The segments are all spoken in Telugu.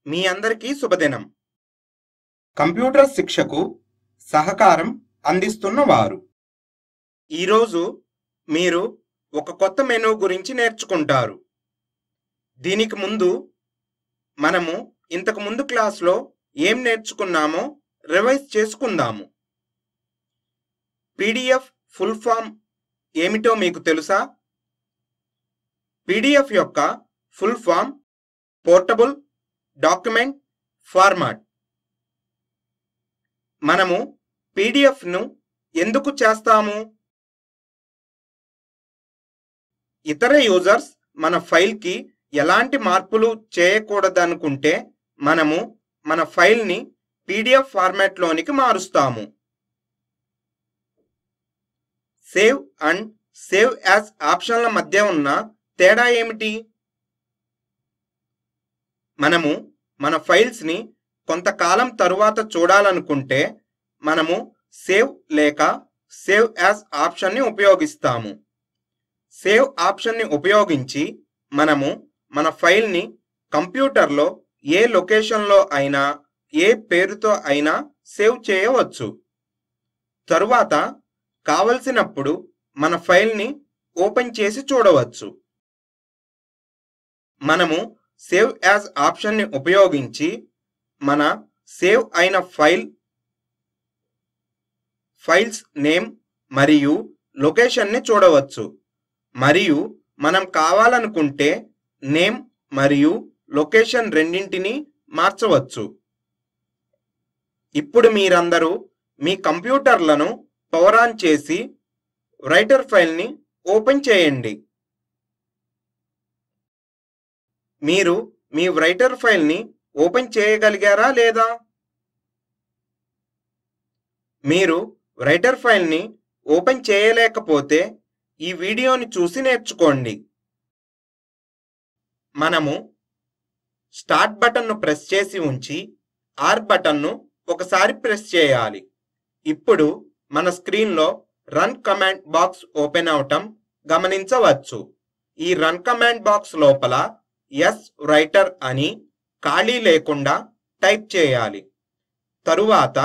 మీ అందరికీ శుభదినం కంప్యూటర్ శిక్షకు సహకారం అందిస్తున్న వారు ఈరోజు మీరు ఒక కొత్త మెనూ గురించి నేర్చుకుంటారు దీనికి ముందు మనము ఇంతకు ముందు క్లాస్లో ఏం నేర్చుకున్నామో రివైజ్ చేసుకుందాము పీడిఎఫ్ ఫుల్ ఫామ్ ఏమిటో మీకు తెలుసా పీడిఎఫ్ యొక్క full form portable document format మనము పీడిఎఫ్ను ఎందుకు చేస్తాము ఇతర యూజర్స్ మన ఫైల్కి ఎలాంటి మార్పులు చేయకూడదనుకుంటే మనము మన ఫైల్ని పీడిఎఫ్ ఫార్మాట్లోనికి మారుస్తాము సేవ్ అండ్ సేవ్ యాజ్ ఆప్షన్ల మధ్య ఉన్న తేడా ఏమిటి మనము మన ఫైల్స్ని కొంతకాలం తరువాత చూడాలనుకుంటే మనము సేవ్ లేక సేవ్ యాజ్ ఆప్షన్ని ఉపయోగిస్తాము సేవ్ ఆప్షన్ని ఉపయోగించి మనము మన ఫైల్ని కంప్యూటర్లో ఏ లొకేషన్లో అయినా ఏ పేరుతో అయినా సేవ్ చేయవచ్చు తరువాత కావలసినప్పుడు మన ఫైల్ని ఓపెన్ చేసి చూడవచ్చు మనము సేవ్ యాజ్ ఆప్షన్ని ఉపయోగించి మన సేవ్ అయిన ఫైల్ ఫైల్స్ నేమ్ మరియు లొకేషన్ని చూడవచ్చు మరియు మనం కావాలనుకుంటే నేమ్ మరియు లొకేషన్ రెండింటిని మార్చవచ్చు ఇప్పుడు మీరందరూ మీ కంప్యూటర్లను పవర్ ఆన్ చేసి రైటర్ ఫైల్ని ఓపెన్ చేయండి మీరు మీ రైటర్ ఫైల్ని ఓపెన్ చేయగలిగారా లేదా మీరు రైటర్ ఫైల్ని ఓపెన్ చేయలేకపోతే ఈ వీడియోని చూసి నేర్చుకోండి మనము స్టార్ట్ బటన్ను ప్రెస్ చేసి ఉంచి ఆర్ బటన్ను ఒకసారి ప్రెస్ చేయాలి ఇప్పుడు మన స్క్రీన్లో రన్ కమాండ్ బాక్స్ ఓపెన్ అవటం గమనించవచ్చు ఈ రన్ కమాండ్ బాక్స్ లోపల ఎస్ రైటర్ అని ఖాళీ లేకుండా టైప్ చేయాలి తరువాత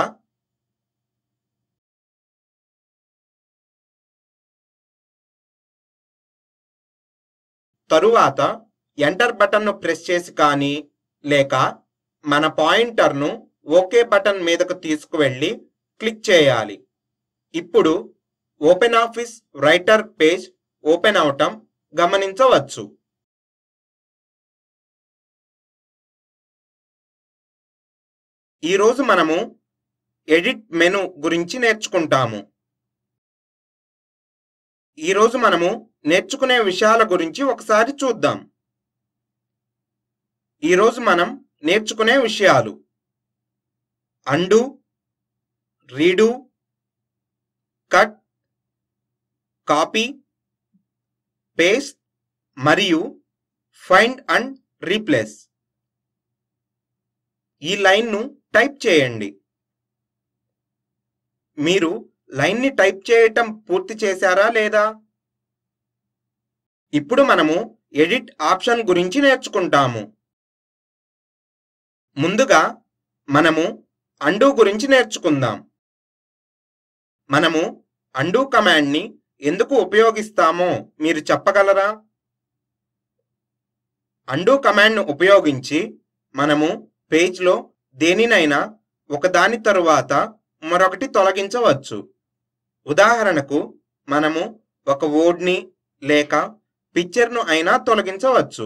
తరువాత ఎంటర్ బటన్ను ప్రెస్ చేసి కానీ లేక మన పాయింటర్ను ఓకే బటన్ మీదకు తీసుకువెళ్ళి క్లిక్ చేయాలి ఇప్పుడు open office writer page open అవటం గమనించవచ్చు ఈరోజు మనము ఎడిట్ మెను గురించి నేర్చుకుంటాము ఈరోజు మనము నేర్చుకునే విషయాల గురించి ఒకసారి చూద్దాం ఈరోజు మనం నేర్చుకునే విషయాలు undo redo cut copy paste మరియు ఫైండ్ అండ్ రీప్లేస్ ఈ లైన్ను టైప్ చేయండి మీరు లైన్ని టైప్ చేయటం పూర్తి చేశారా లేదా ఇప్పుడు మనము ఎడిట్ ఆప్షన్ గురించి నేర్చుకుంటాము ముందుగా మనము అండు గురించి నేర్చుకుందాం మనము అండు కమాండ్ని ఎందుకు ఉపయోగిస్తామో మీరు చెప్పగలరా అండు కమాండ్ను ఉపయోగించి మనము పేజ్లో దేనినైనా ఒకదాని తరువాత మరొకటి తొలగించవచ్చు ఉదాహరణకు మనము ఒక వర్డ్ని లేక పిక్చర్ను అయినా తొలగించవచ్చు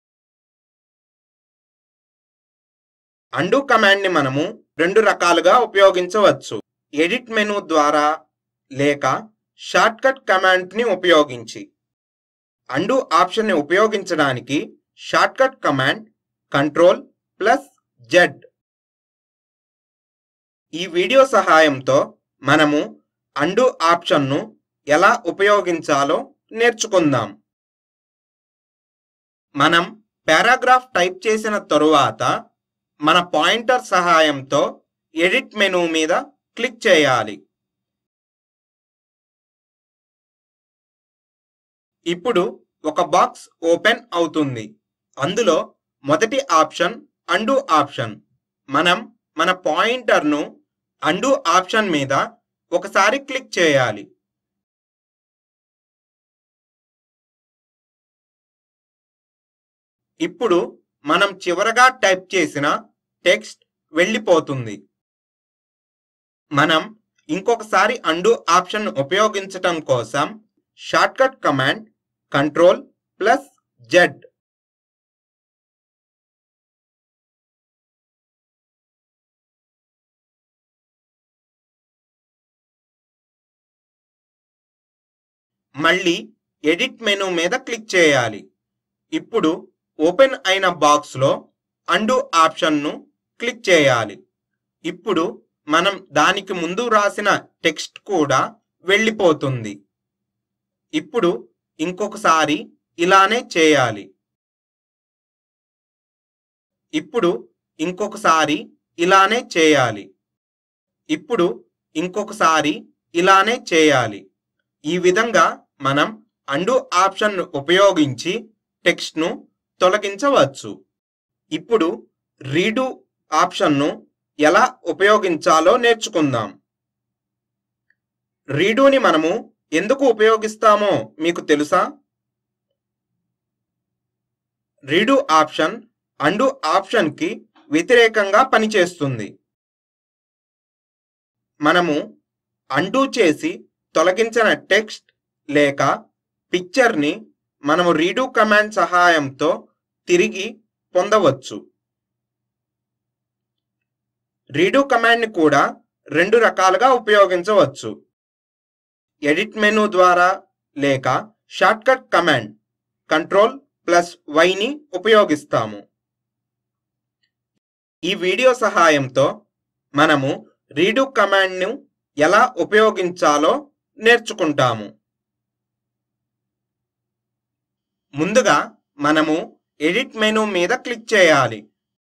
అండు కమాండ్ని మనము రెండు రకాలుగా ఉపయోగించవచ్చు ఎడిట్ మెనూ ద్వారా లేక షార్ట్కట్ కమాండ్ని ఉపయోగించి అండు ఆప్షన్ని ఉపయోగించడానికి shortcut command control plus Z ఈ వీడియో సహాయంతో మనము అండు ఆప్షన్ను ఎలా ఉపయోగించాలో నేర్చుకుందాం మనం పారాగ్రాఫ్ టైప్ చేసిన తరువాత మన పాయింటర్ సహాయంతో ఎడిట్ మెనూ మీద క్లిక్ చేయాలి ఇప్పుడు ఒక బాక్స్ ఓపెన్ అవుతుంది అందులో మొదటి ఆప్షన్ అండు ఆప్షన్ మనం మన పాయింటర్ను అండు ఆప్షన్ మీద ఒకసారి క్లిక్ చేయాలి ఇప్పుడు మనం చివరగా టైప్ చేసిన టెక్స్ట్ వెళ్ళిపోతుంది మనం ఇంకొకసారి అండు ఆప్షన్ ఉపయోగించటం కోసం shortcut command control plus Z మళ్ళీ ఎడిట్ మెనూ మీద క్లిక్ చేయాలి ఇప్పుడు ఓపెన్ అయిన బాక్స్లో అండు ఆప్షన్ను క్లిక్ చేయాలి ఇప్పుడు మనం దానికి ముందు రాసిన టెక్స్ట్ కూడా వెళ్ళిపోతుంది ఇప్పుడు ఇంకొకసారి ఇలానే చేయాలి ఇప్పుడు ఇంకొకసారి ఇలానే చేయాలి ఇప్పుడు ఇంకొకసారి ఇలానే చేయాలి ఈ విధంగా మనం అండు ఆప్షన్ ఉపయోగించి టెక్స్ట్ను తొలగించవచ్చు ఇప్పుడు రీడు ఆప్షన్ను ఎలా ఉపయోగించాలో నేర్చుకుందాం రీడూని మనము ఎందుకు ఉపయోగిస్తామో మీకు తెలుసా రీడు ఆప్షన్ అండు ఆప్షన్కి వ్యతిరేకంగా పనిచేస్తుంది మనము అండు చేసి తొలగించిన టెక్స్ట్ లేక పిక్చర్ని మనము రీడు కమాండ్ సహాయంతో తిరిగి పొందవచ్చు రీడు కమాండ్ని కూడా రెండు రకాలుగా ఉపయోగించవచ్చు ఎడిట్ మెనూ ద్వారా లేక షార్ట్కట్ కమాండ్ కంట్రోల్ ప్లస్ వైని ఉపయోగిస్తాము ఈ వీడియో సహాయంతో మనము రీడు కమాండ్ను ఎలా ఉపయోగించాలో నేర్చుకుంటాము ముందుగా మనము ఎడిట్ మెనూ మీద క్లిక్ చేయాలి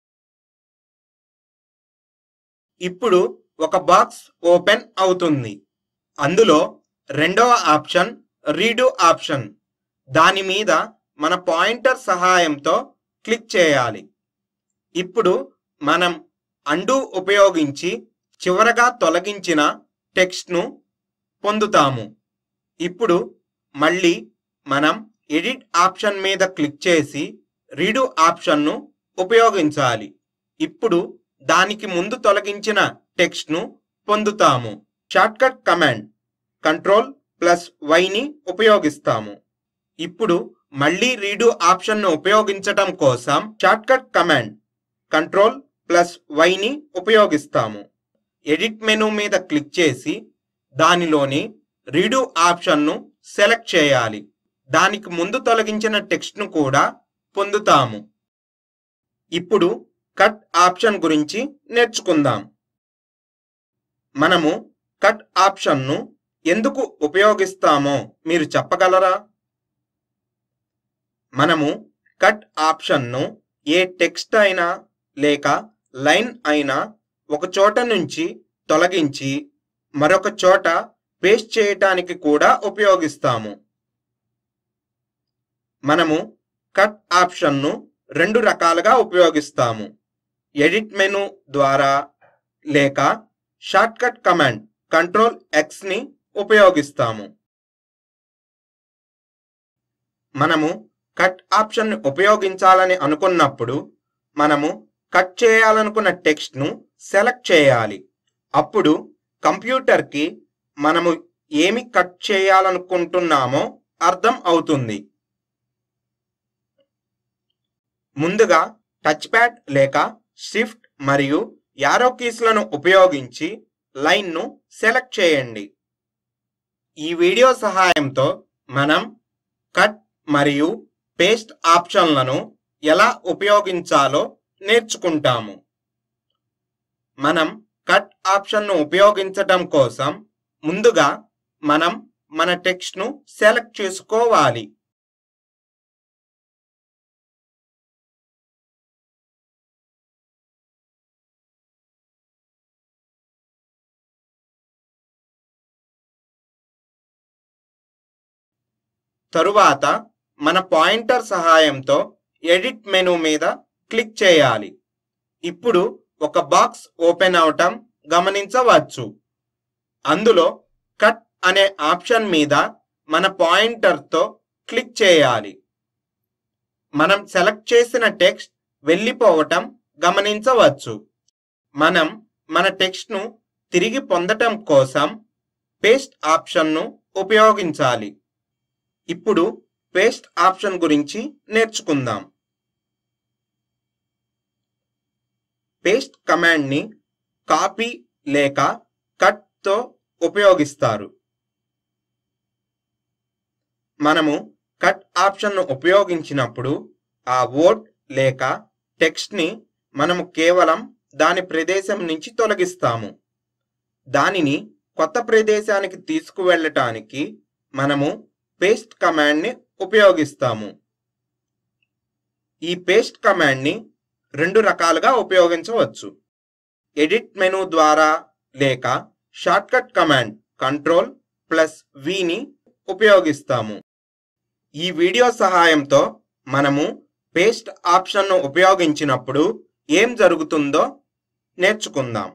ఇప్పుడు ఒక బాక్స్ ఓపెన్ అవుతుంది అందులో రెండవ ఆప్షన్ రీడు ఆప్షన్ దాని మీద మన పాయింటర్ సహాయంతో క్లిక్ చేయాలి ఇప్పుడు మనం అండు ఉపయోగించి చివరగా తొలగించిన టెక్స్ట్ను పొందుతాము ఇప్పుడు మళ్ళీ మనం ఎడిట్ ఆప్షన్ మీద క్లిక్ చేసి రీడు ఆప్షన్ను ఉపయోగించాలి ఇప్పుడు దానికి ముందు తొలగించిన టెక్స్ట్ను పొందుతాము షార్ట్కట్ కమాండ్ కంట్రోల్ ప్లస్ వైని ఉపయోగిస్తాము ఇప్పుడు మళ్ళీ రీడు ఆప్షన్ను ఉపయోగించటం కోసం షార్ట్కట్ కమాండ్ కంట్రోల్ ప్లస్ వైని ఉపయోగిస్తాము ఎడిట్ మెనూ మీద క్లిక్ చేసి దానిలోని రీడు ఆప్షన్ను సెలెక్ట్ చేయాలి దానికి ముందు తొలగించిన టెక్స్ట్ను కూడా పొందుతాము ఇప్పుడు కట్ ఆప్షన్ గురించి నేర్చుకుందాం మనము కట్ ఆప్షన్ను ఎందుకు ఉపయోగిస్తామో మీరు చెప్పగలరా మనము కట్ ఆప్షన్ను ఏ టెక్స్ట్ అయినా లేక లైన్ అయినా ఒక చోట నుంచి తొలగించి మరొక చోట పేస్ట్ చేయటానికి కూడా ఉపయోగిస్తాము మనము కట్ ఆప్షన్ను రెండు రకాలుగా ఉపయోగిస్తాము ఎడిట్ మెనూ ద్వారా లేక షార్ట్కట్ కమాండ్ కంట్రోల్ ఎక్స్ని ఉపయోగిస్తాము మనము కట్ ఆప్షన్ ఉపయోగించాలని అనుకున్నప్పుడు మనము కట్ చేయాలనుకున్న టెక్స్ట్ను సెలెక్ట్ చేయాలి అప్పుడు కంప్యూటర్కి మనము ఏమి కట్ చేయాలనుకుంటున్నామో అర్థం అవుతుంది ముందుగా టచ్ ప్యాడ్ లేక షిఫ్ట్ మరియు యారో కీస్లను ఉపయోగించి లైన్ను సెలెక్ట్ చేయండి ఈ వీడియో సహాయంతో మనం కట్ మరియు పేస్ట్ ఆప్షన్లను ఎలా ఉపయోగించాలో నేర్చుకుంటాము మనం కట్ ఆప్షన్ను ఉపయోగించటం కోసం ముందుగా మనం మన టెక్స్ట్ను సెలెక్ట్ చేసుకోవాలి తరువాత మన పాయింటర్ సహాయంతో ఎడిట్ మెనూ మీద క్లిక్ చేయాలి ఇప్పుడు ఒక బాక్స్ ఓపెన్ అవటం గమనించవచ్చు అందులో కట్ అనే ఆప్షన్ మీద మన పాయింటర్తో క్లిక్ చేయాలి మనం సెలెక్ట్ చేసిన టెక్స్ట్ వెళ్ళిపోవటం గమనించవచ్చు మనం మన టెక్స్ట్ను తిరిగి పొందటం కోసం పేస్ట్ ఆప్షన్ను ఉపయోగించాలి ఇప్పుడు పేస్ట్ ఆప్షన్ గురించి నేర్చుకుందాం పేస్ట్ కమాండ్ని కాపీ లేక కట్తో ఉపయోగిస్తారు మనము కట్ ఆప్షన్ను ఉపయోగించినప్పుడు ఆ వర్డ్ లేక టెక్స్ట్ని మనము కేవలం దాని ప్రదేశం నుంచి తొలగిస్తాము దానిని కొత్త ప్రదేశానికి తీసుకువెళ్ళటానికి మనము పేస్ట్ కమాండ్ని ఉపయోగిస్తాము ఈ పేస్ట్ కమాండ్ని రెండు రకాలుగా ఉపయోగించవచ్చు ఎడిట్ మెనూ ద్వారా లేక షార్ట్కట్ కమాండ్ కంట్రోల్ ప్లస్ విని ఉపయోగిస్తాము ఈ వీడియో సహాయంతో మనము పేస్ట్ ఆప్షన్ను ఉపయోగించినప్పుడు ఏం జరుగుతుందో నేర్చుకుందాం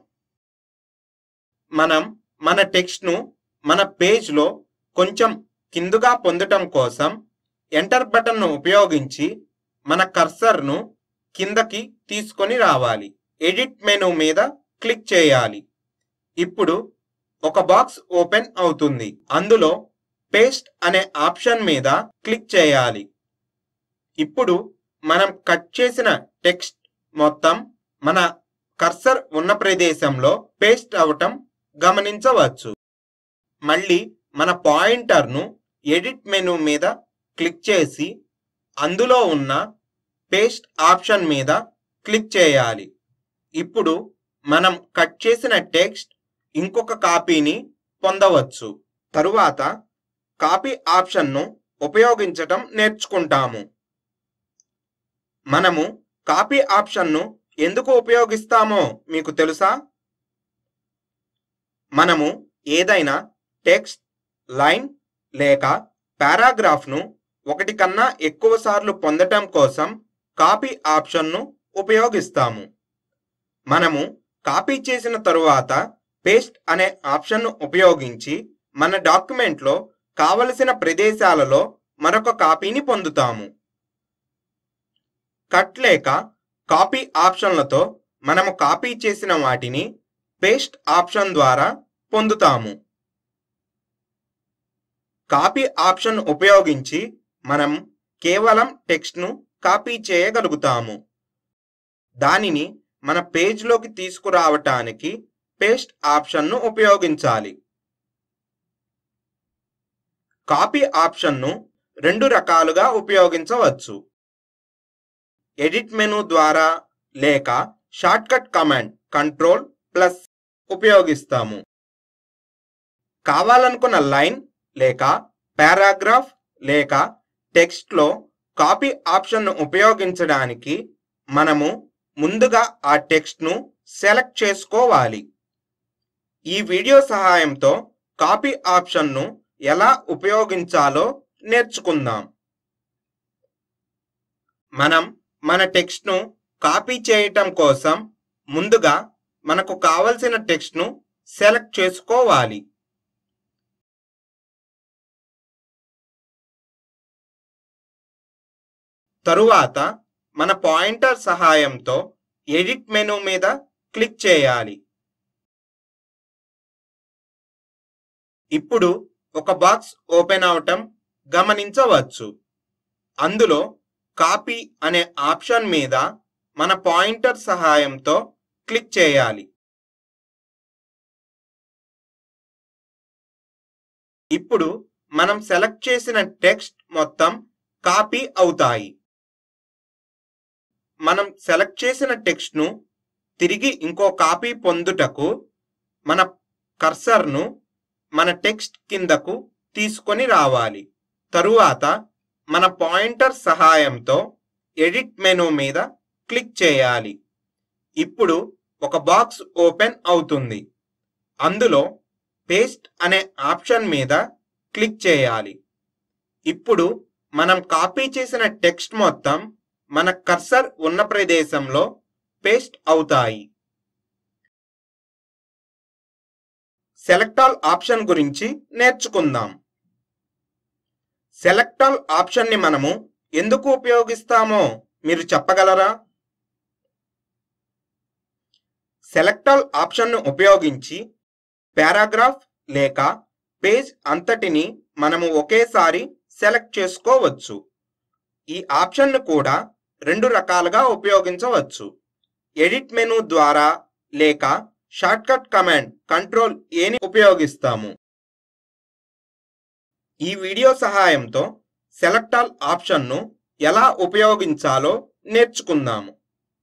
మనం మన టెక్స్ట్ను మన పేజ్లో కొంచెం కిందుగా పొందటం కోసం ఎంటర్ బటన్ను ఉపయోగించి మన కర్సర్ను కిందకి తీసుకొని రావాలి ఎడిట్ మెనూ మీద క్లిక్ చేయాలి ఇప్పుడు ఒక బాక్స్ ఓపెన్ అవుతుంది అందులో పేస్ట్ అనే ఆప్షన్ మీద క్లిక్ చేయాలి ఇప్పుడు మనం కట్ చేసిన టెక్స్ట్ మొత్తం మన కర్సర్ ఉన్న ప్రదేశంలో పేస్ట్ అవటం గమనించవచ్చు మళ్ళీ మన పాయింటర్ను ఎడిట్ మెనూ మీద క్లిక్ చేసి అందులో ఉన్న పేస్ట్ ఆప్షన్ మీద క్లిక్ చేయాలి ఇప్పుడు మనం కట్ చేసిన టెక్స్ట్ ఇంకొక కాపీని పొందవచ్చు తరువాత కాపీ ఆప్షన్ను ఉపయోగించటం నేర్చుకుంటాము మనము కాపీ ఆప్షన్ను ఎందుకు ఉపయోగిస్తామో మీకు తెలుసా మనము ఏదైనా టెక్స్ట్ లైన్ లేక పారాగ్రాఫ్ను ఒకటి కన్నా ఎక్కువ సార్లు పొందటం కోసం కాపీ ఆప్షన్ను ఉపయోగిస్తాము మనము కాపీ చేసిన తరువాత పేస్ట్ అనే ఆప్షన్ను ఉపయోగించి మన డాక్యుమెంట్లో కావలసిన ప్రదేశాలలో మరొక కాపీని పొందుతాము కట్ లేక కాపీ ఆప్షన్లతో మనము కాపీ చేసిన వాటిని పేస్ట్ ఆప్షన్ ద్వారా పొందుతాము కాపీ ఆప్షన్ ఉపయోగించి మనం కేవలం టెక్స్ట్ను కాపీ చేయగలుగుతాము దానిని మన పేజ్లోకి తీసుకురావటానికి పేస్ట్ ఆప్షన్ను ఉపయోగించాలి కాపీ ఆప్షన్ను రెండు రకాలుగా ఉపయోగించవచ్చు ఎడిట్ మెనూ ద్వారా లేక షార్ట్కట్ కమాండ్ కంట్రోల్ ప్లస్ ఉపయోగిస్తాము కావాలనుకున్న లైన్ లేక పారాగ్రాఫ్ లేక టెక్స్ట్లో కాపీ ఆప్షన్ను ఉపయోగించడానికి మనము ముందుగా ఆ టెక్స్ట్ను సెలెక్ట్ చేసుకోవాలి ఈ వీడియో సహాయంతో కాపీ ఆప్షన్ను ఎలా ఉపయోగించాలో నేర్చుకుందాం మనం మన టెక్స్ట్ను కాపీ చేయటం కోసం ముందుగా మనకు కావలసిన టెక్స్ట్ను సెలెక్ట్ చేసుకోవాలి తరువాత మన పాయింటర్ సహాయంతో ఎడిట్ మెనూ మీద క్లిక్ చేయాలి ఇప్పుడు ఒక బాక్స్ ఓపెన్ అవటం గమనించవచ్చు అందులో కాపీ అనే ఆప్షన్ మీద మన పాయింటర్ సహాయంతో క్లిక్ చేయాలి ఇప్పుడు మనం సెలెక్ట్ చేసిన టెక్స్ట్ మొత్తం కాపీ అవుతాయి మనం సెలెక్ట్ చేసిన టెక్స్ట్ను తిరిగి ఇంకో కాపీ పొందుటకు మన కర్సర్ను మన టెక్స్ట్ కిందకు తీసుకొని రావాలి తరువాత మన పాయింటర్ సహాయంతో ఎడిట్ మెనూ మీద క్లిక్ చేయాలి ఇప్పుడు ఒక బాక్స్ ఓపెన్ అవుతుంది అందులో పేస్ట్ అనే ఆప్షన్ మీద క్లిక్ చేయాలి ఇప్పుడు మనం కాపీ చేసిన టెక్స్ట్ మొత్తం మన కర్సర్ ఉన్న ప్రదేశంలో పేస్ట్ అవుతాయి సెలెక్ట్ ఆల్ ఆప్షన్ గురించి నేర్చుకుందాం సెలెక్ట్ ఆల్ ఆప్షన్ని మనము ఎందుకు ఉపయోగిస్తామో మీరు చెప్పగలరా సెలెక్ట్ ఆల్ ఆప్షన్ను ఉపయోగించి పారాగ్రాఫ్ లేక పేజ్ అంతటిని మనము ఒకేసారి సెలెక్ట్ చేసుకోవచ్చు ఈ ఆప్షన్ను కూడా రెండు రకాలుగా ఉపయోగించవచ్చు ఎడిట్ మెనూ ద్వారా లేక షార్ట్కట్ కమాండ్ కంట్రోల్ ఏని ఉపయోగిస్తాము ఈ వీడియో సహాయంతో సెలెక్ట్ ఆల్ ఆప్షన్ను ఎలా ఉపయోగించాలో నేర్చుకుందాము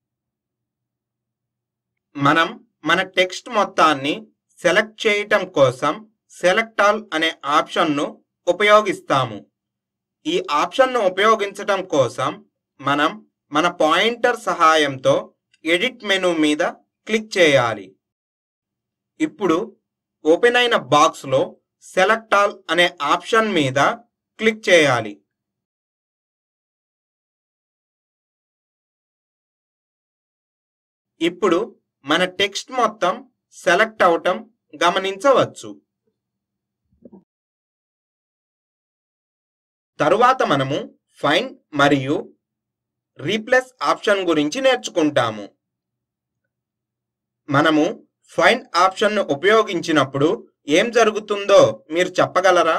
మనం మన టెక్స్ట్ మొత్తాన్ని సెలెక్ట్ చేయటం కోసం సెలెక్ట్ ఆల్ అనే ఆప్షన్ను ఉపయోగిస్తాము ఈ ఆప్షన్ను ఉపయోగించటం కోసం మనం మన పాయింటర్ సహాయంతో ఎడిట్ మెనూ మీద క్లిక్ చేయాలి ఇప్పుడు ఓపెన్ అయిన బాక్స్లో సెలెక్ట్ ఆల్ అనే ఆప్షన్ మీద క్లిక్ చేయాలి ఇప్పుడు మన టెక్స్ట్ మొత్తం సెలెక్ట్ అవటం గమనించవచ్చు తరువాత మనము ఫైండ్ మరియు రీప్లేస్ ఆప్షన్ గురించి నేర్చుకుంటాము మనము ఫైండ్ ఆప్షన్ను ఉపయోగించినప్పుడు ఏం జరుగుతుందో మీరు చెప్పగలరా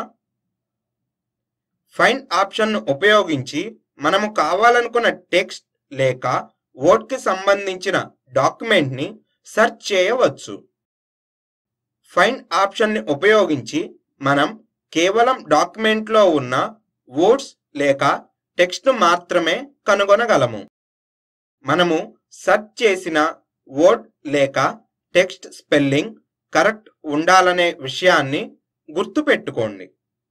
ఫైండ్ ఆప్షన్ను ఉపయోగించి మనము కావాలనుకున్న టెక్స్ట్ లేక వర్డ్కి సంబంధించిన డాక్యుమెంట్ని సెర్చ్ చేయవచ్చు ఫైండ్ ఆప్షన్ని ఉపయోగించి మనం కేవలం డాక్యుమెంట్లో ఉన్న వర్డ్స్ లేక టెక్స్ట్ను మాత్రమే కనుగొనగలము మనము సెర్చ్ చేసిన వర్డ్ లేక టెక్స్ట్ స్పెల్లింగ్ కరెక్ట్ ఉండాలనే విషయాన్ని గుర్తుపెట్టుకోండి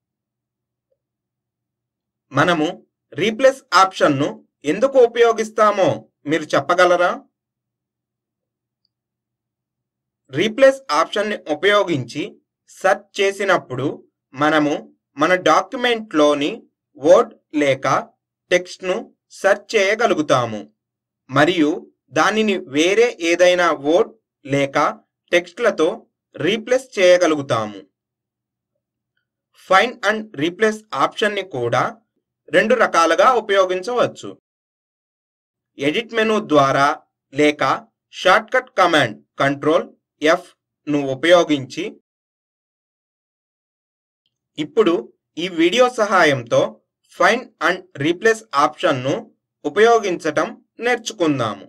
మనము రీప్లేస్ ఆప్షన్ను ఎందుకు ఉపయోగిస్తామో మీరు చెప్పగలరా రీప్లేస్ ఆప్షన్ని ఉపయోగించి సెర్చ్ చేసినప్పుడు మనము మన డాక్యుమెంట్లోని వర్డ్ లేక టెక్స్ట్ను సెర్చ్ చేయగలుగుతాము మరియు దానిని వేరే ఏదైనా వర్డ్ లేక టెక్స్ట్లతో రీప్లేస్ చేయగలుగుతాము ఫైండ్ అండ్ రీప్లేస్ ఆప్షన్ని కూడా రెండు రకాలుగా ఉపయోగించవచ్చు ఎడిట్ మెనూ ద్వారా లేక షార్ట్కట్ కమాండ్ కంట్రోల్ ఎఫ్ ను ఉపయోగించి ఇప్పుడు ఈ వీడియో సహాయంతో ఫైండ్ అండ్ రీప్లేస్ ఆప్షన్ను ఉపయోగించటం నేర్చుకుందాము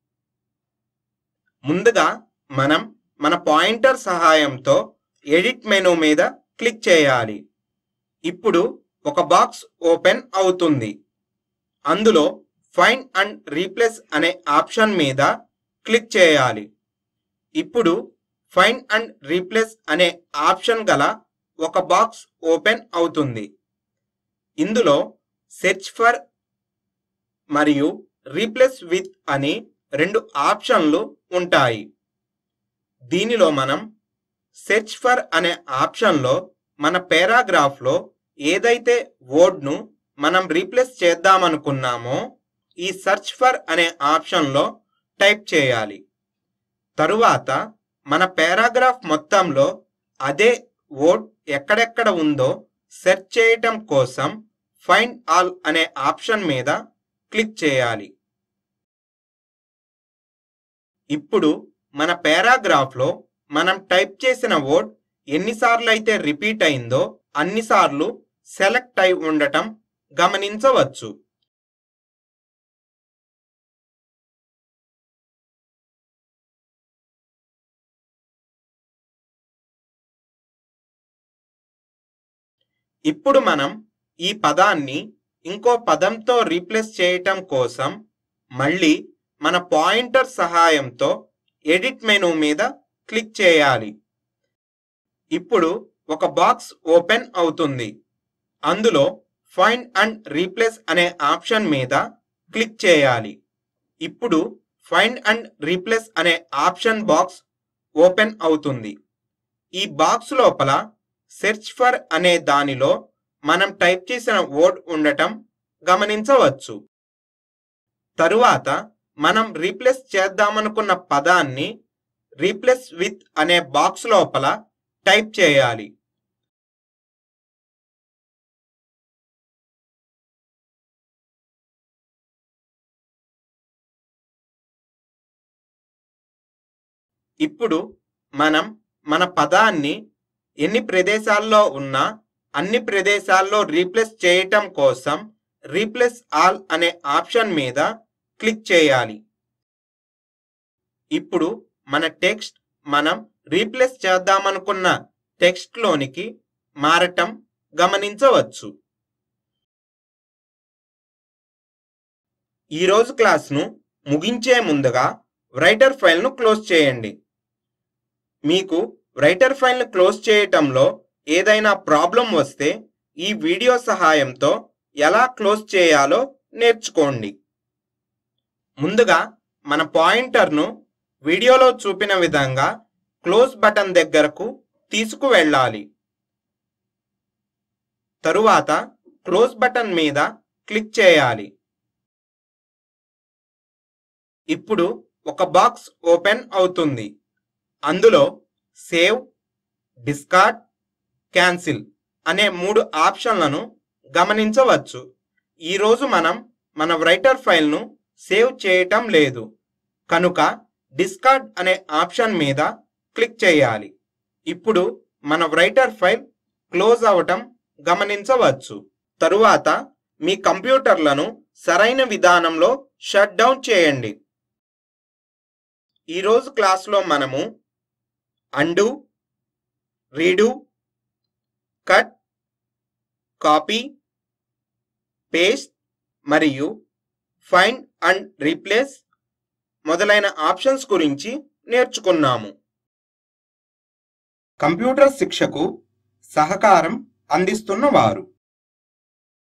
ముందుగా మనం మన పాయింటర్ సహాయంతో ఎడిట్ మెనూ మీద క్లిక్ చేయాలి ఇప్పుడు ఒక బాక్స్ ఓపెన్ అవుతుంది అందులో ఫైండ్ అండ్ రీప్లేస్ అనే ఆప్షన్ మీద క్లిక్ చేయాలి ఇప్పుడు ఫైండ్ అండ్ రీప్లేస్ అనే ఆప్షన్ గల ఒక బాక్స్ ఓపెన్ అవుతుంది ఇందులో సెర్చ్ ఫర్ మరియు రీప్లేస్ విత్ అని రెండు ఆప్షన్లు ఉంటాయి దీనిలో మనం సెర్చ్ ఫర్ అనే ఆప్షన్లో మన పారాగ్రాఫ్లో ఏదైతే వర్డ్ను మనం రీప్లేస్ చేద్దామనుకున్నామో ఈ సెర్చ్ ఫర్ అనే ఆప్షన్లో టైప్ చేయాలి తరువాత మన పారాగ్రాఫ్ మొత్తంలో అదే వర్డ్ ఎక్కడెక్కడ ఉందో సెర్చ్ చేయటం కోసం ఫైండ్ ఆల్ అనే ఆప్షన్ మీద క్లిక్ చేయాలి ఇప్పుడు మన పారాగ్రాఫ్లో మనం టైప్ చేసిన వర్డ్ ఎన్నిసార్లు అయితే రిపీట్ అయిందో అన్నిసార్లు సెలెక్ట్ అయి ఉండటం గమనించవచ్చు ఇప్పుడు మనం ఈ పదాన్ని ఇంకో పదంతో రీప్లేస్ చేయటం కోసం మళ్ళీ మన పాయింటర్ సహాయంతో ఎడిట్ మెనూ మీద క్లిక్ చేయాలి ఇప్పుడు ఒక బాక్స్ ఓపెన్ అవుతుంది అందులో ఫైండ్ అండ్ రీప్లేస్ అనే ఆప్షన్ మీద క్లిక్ చేయాలి ఇప్పుడు ఫైండ్ అండ్ రీప్లేస్ అనే ఆప్షన్ బాక్స్ ఓపెన్ అవుతుంది ఈ బాక్స్ లోపల సెర్చ్ ఫర్ అనే దానిలో మనం టైప్ చేసిన వర్డ్ ఉండటం గమనించవచ్చు తరువాత మనం రీప్లేస్ చేద్దామనుకున్న పదాన్ని రీప్లేస్ విత్ అనే బాక్స్ లోపల టైప్ చేయాలి ఇప్పుడు మనం మన పదాన్ని ఎన్ని ప్రదేశాల్లో ఉన్నా అన్ని ప్రదేశాల్లో రీప్లేస్ చేయటం కోసం రీప్లేస్ ఆల్ అనే ఆప్షన్ మీద క్లిక్ చేయాలి ఇప్పుడు మన టెక్స్ట్ మనం రీప్లేస్ చేద్దామనుకున్న టెక్స్ట్లోనికి మారటం గమనించవచ్చు ఈరోజు క్లాస్ను ముగించే ముందుగా రైటర్ ఫైల్ను క్లోజ్ చేయండి మీకు రైటర్ ఫైల్ను క్లోజ్ చేయటంలో ఏదైనా ప్రాబ్లం వస్తే ఈ వీడియో సహాయంతో ఎలా క్లోజ్ చేయాలో నేర్చుకోండి ముందుగా మన పాయింటర్ను వీడియోలో చూపిన విధంగా క్లోజ్ బటన్ దగ్గరకు తీసుకువెళ్ళాలి తరువాత క్లోజ్ బటన్ మీద క్లిక్ చేయాలి ఇప్పుడు ఒక బాక్స్ ఓపెన్ అవుతుంది అందులో సేవ్ డిస్కార్డ్ క్యాన్సిల్ అనే మూడు ఆప్షన్లను గమనించవచ్చు ఈరోజు మనం మన రైటర్ ఫైల్ను సేవ్ చేయటం లేదు కనుక డిస్కార్డ్ అనే ఆప్షన్ మీద క్లిక్ చేయాలి ఇప్పుడు మన రైటర్ ఫైల్ క్లోజ్ అవటం గమనించవచ్చు తరువాత మీ కంప్యూటర్లను సరైన విధానంలో షట్ డౌన్ చేయండి ఈరోజు క్లాస్లో మనము undo redo cut copy paste మరియు ఫైండ్ అండ్ రీప్లేస్ మొదలైన ఆప్షన్స్ గురించి నేర్చుకున్నాము కంప్యూటర్ శిక్షకు సహకారం అందిస్తున్న వారు